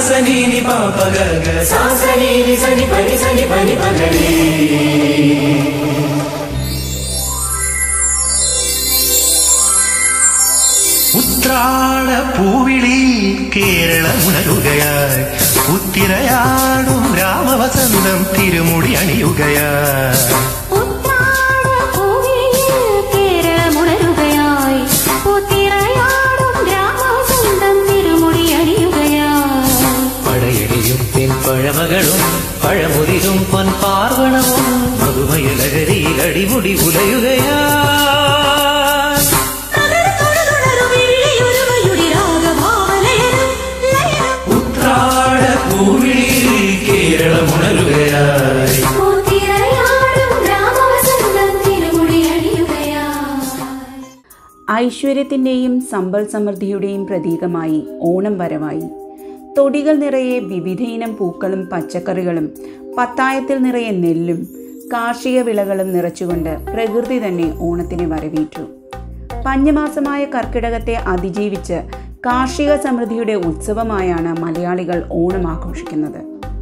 സനീനി പാപക സാസനീനി സനി പനി സനി പനി പകരേ ഉത്രാട പൂവിളി കേരളം ഉണരുകയായി ഉത്തിരയാടും രാമവസന്തം തിരുമുടി അണിയുകയായി ഉത്രാടപ്പൂവിളിയിൽ കേരളമുണരുകയായി. പൂത്തിറയാടും ഗ്രാമവസന്തം തിരുമുടിയണിയുകയായി. പടയടിയും പിൻ പഴമകളും പഴമുതിരും പൊൻ പാർവണവും മധുമയലകരിയിൽ അടിമുടി ഉലയുകയാ നഗരത്തൊഴുതുണരും വിഴിയൊരുമയുടെ രാഗഭാവലയനം ലയനം. ഉത്രാട പൂവിളിയിൽ കേരളമുണരുകയായി പൂത്തിറയാടും ഗ്രാമവസന്തം തിരുമുടിയണിയുകയായി. ഐശ്വര്യത്തിന്റെയും സമ്പൽ സമൃദ്ധിയുടെയും പ്രതീകമായി ഓണം വരവായി തൊടികൾ നിറയെ വിവിധയിനം പൂക്കളും പച്ചക്കറികളും പത്തായത്തിൽ നിറയെ നെല്ലും കാർഷിക വിളകളും നിറച്ചുകൊണ്ട് പ്രകൃതി തന്നെ ഓണത്തിനെ വരവേറ്റു പഞ്ഞമാസമായ കർക്കിടകത്തെ അതിജീവിച്ച് കാർഷിക സമൃദ്ധിയുടെ ഉത്സവമായാണ് മലയാളികൾ ഓണം ആഘോഷിക്കുന്നത്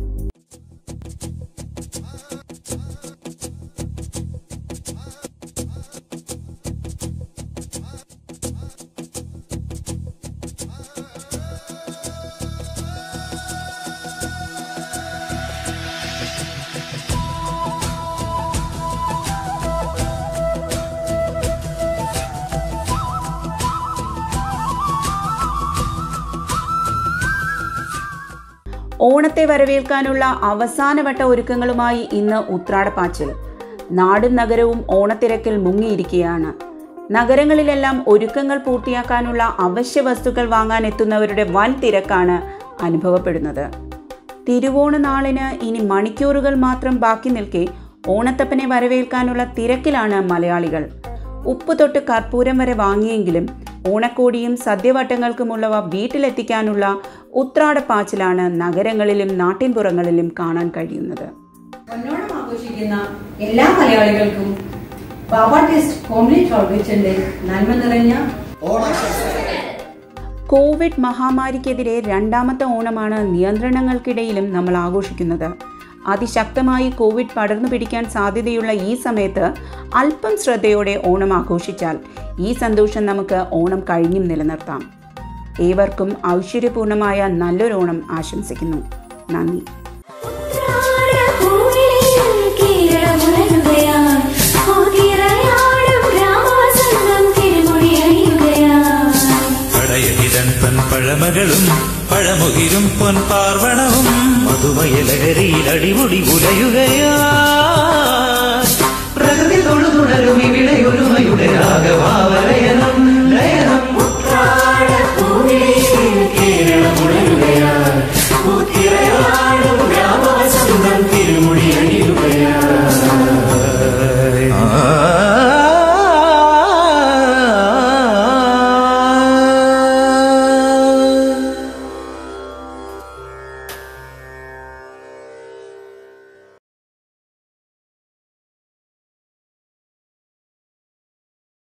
ഓണത്തെ വരവേൽക്കാനുള്ള അവസാനവട്ട ഒരുക്കങ്ങളുമായി ഇന്ന് ഉത്രാടപ്പാച്ചിൽ നാടും നഗരവും ഓണത്തിരക്കിൽ മുങ്ങിയിരിക്കുകയാണ് നഗരങ്ങളിലെല്ലാം ഒരുക്കങ്ങൾ പൂർത്തിയാക്കാനുള്ള അവശ്യ വസ്തുക്കൾ വാങ്ങാൻ എത്തുന്നവരുടെ വൻ തിരക്കാണ് അനുഭവപ്പെടുന്നത് തിരുവോണ നാളിന് ഇനി മണിക്കൂറുകൾ മാത്രം ബാക്കി നിൽക്കെ ഓണത്തപ്പനെ വരവേൽക്കാനുള്ള തിരക്കിലാണ് മലയാളികൾ ഉപ്പ് തൊട്ട് കർപ്പൂരം വരെ വാങ്ങിയെങ്കിലും ഓണക്കോടിയും സദ്യവട്ടങ്ങൾക്കുമുള്ളവ വീട്ടിലെത്തിക്കാനുള്ള ഉത്രാടപ്പാച്ചിലാണ് നഗരങ്ങളിലും നാട്ടിൻപുറങ്ങളിലും കാണാൻ കഴിയുന്നത് പൊന്നോണം ആഘോഷിക്കുന്ന എല്ലാ മലയാളികൾക്കും ബാബ ടെസ്റ്റ് ഹോംലി ട്രോൾവിച്ചന്റെ നന്മ നിറഞ്ഞ കോവിഡ് മഹാമാരിക്കെതിരെ രണ്ടാമത്തെ ഓണമാണ് നിയന്ത്രണങ്ങൾക്കിടയിലും നമ്മൾ ആഘോഷിക്കുന്നത് അതിശക്തമായി കോവിഡ് പടർന്നു പിടിക്കാൻ സാധ്യതയുള്ള ഈ സമയത്ത് അല്പം ശ്രദ്ധയോടെ ഓണം ആഘോഷിച്ചാൽ ഈ സന്തോഷം നമുക്ക് ഓണം കഴിഞ്ഞും നിലനിർത്താം ഏവർക്കും ഐശ്വര്യപൂർണമായ നല്ലൊരു ഓണം ആശംസിക്കുന്നു നന്ദി ഉത്രാടപ്പൂവിളിയിൽ കേരളമുണരുകയായി. പൂത്തിറയാടും ഗ്രാമവസന്തം തിരുമുടിയണിയുകയായി. പടയടിതൻ പൊൻ പഴമകളും പഴമുകിരും പൊൻ പാർവണവും മധുമയലകരിയിൽ അടിമുടി ഉലയുകയാ പ്രകൃതി തൊഴുതുണരും ഇവിടെ ഒരു